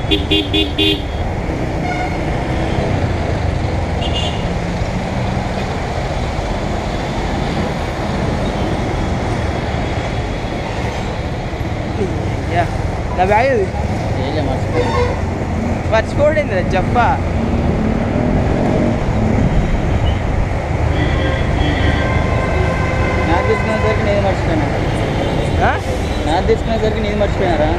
Yeah నా bag ఇది ఏలే మర్చిపోయింది మర్చిపోయింది చెప్ప నాకు తీసుకునేసరికి నేను మర్చిపోయినా ఆ? నాకు తీసుకునేసరికి నేను మర్చిపోయినారా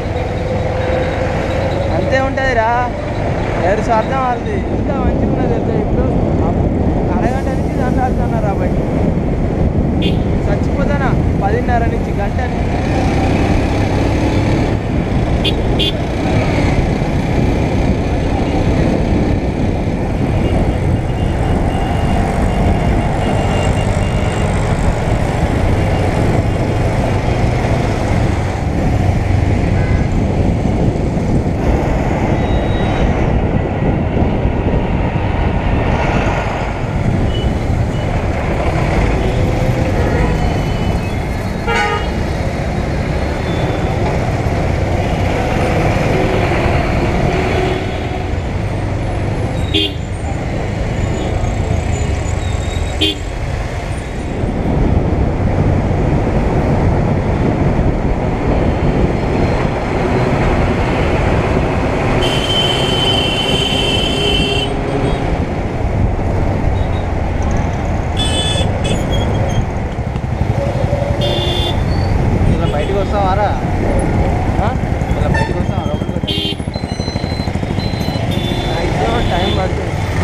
అంతే ఉంటుంది రా ఎవరి స్వార్థం వాళ్ళది ఇంత మంచిగా ఉన్నది తెలుసా ఇప్పుడు అరగంట నుంచి దాంట్లో వెళ్తున్నారు రా బయట చచ్చిపోతానా పదిన్నర నుంచి గంట నుంచి. ఇలా బయటకు వస్తావారా ఆ? ఇలా బయటకు వస్తావా లోపలికి వచ్చి? మాక్సిమం టైం పడుతుంది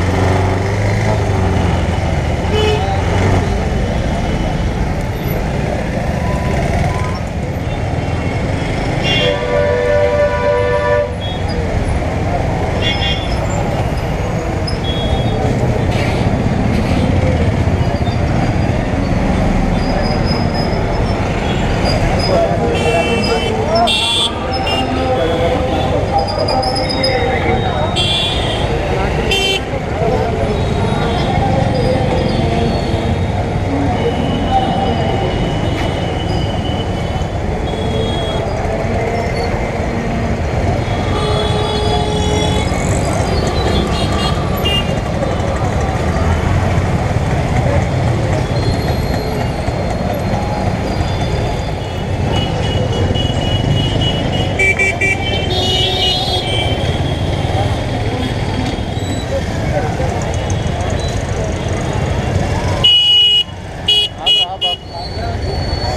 ఆపు, ఆపు, ఆపు.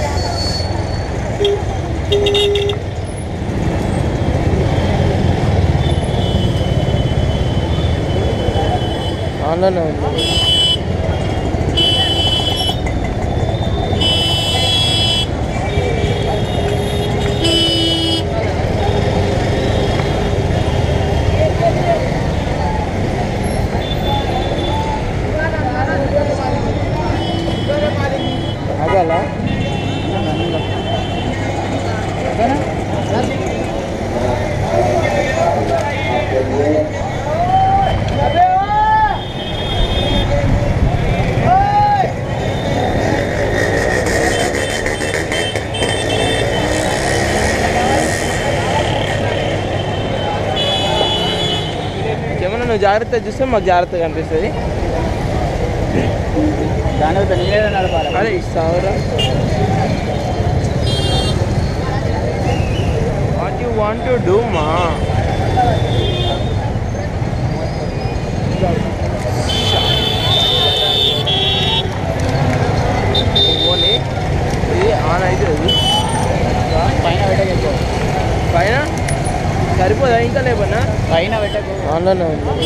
ఆన్లైన్ ఉంది అగలా ఏమన్నా నువ్వు జాగ్రత్తగా చూస్తే మాకు జాగ్రత్తగా అనిపిస్తుంది దాని వద్ద నేనే నడపాలి అదే ఇస్తావురా what you want to do మా ఓన్లీ ఇది ఆన్ అవుతుంది పైన పెట్టకెళ్ళిపో పైన సరిపోదా ఇంకా లేపన్నా పైన పెట్టకు ఆన్లోనే ఉంది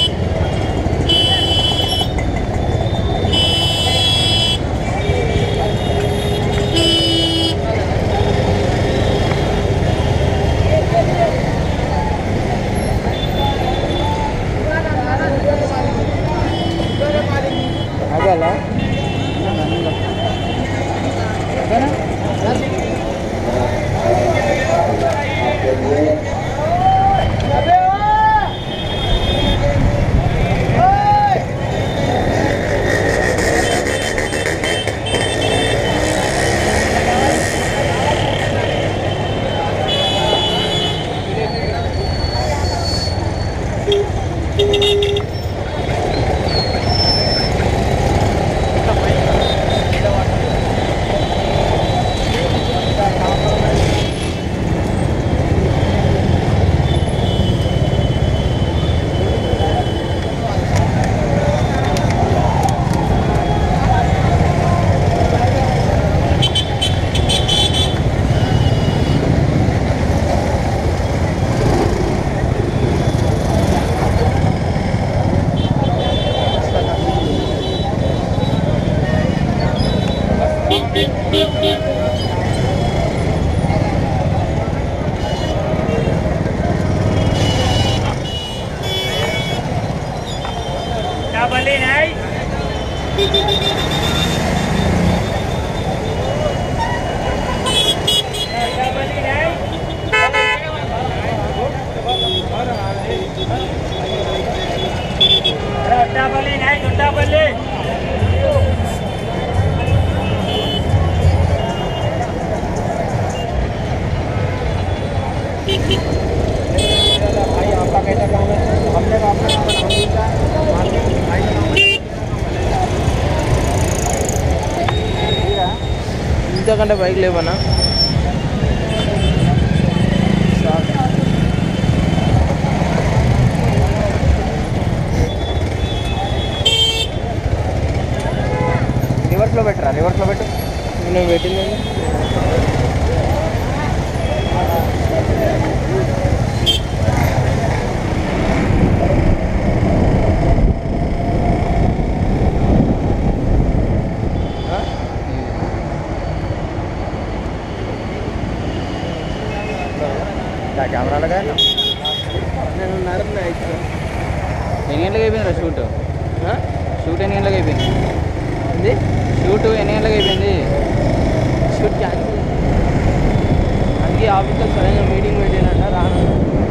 అగలా भाई आपका कैसा काम है हमने का अपना काम हम दूसरा मार्केट भाई का काम है ఇంతకంటే బైక్ లేవనా రివర్స్లో పెట్టరా రివర్స్లో పెట్టు నేను పెట్టిందండి కెమెరాలో కానీ నేను నడున్నా ఇక్కడ ఎన్ని గంటలకు అయిపోయిందిరా షూట్ షూట్ ఎన్ని గంటలకు అయిపోయింది ఇది షూట్ ఎన్ని గంటలకు అయిపోయింది షూట్ క్యాన్సిల్ అందుకే ఆఫీస్లో సడన్గా మీటింగ్ పెట్టినట్ట రాను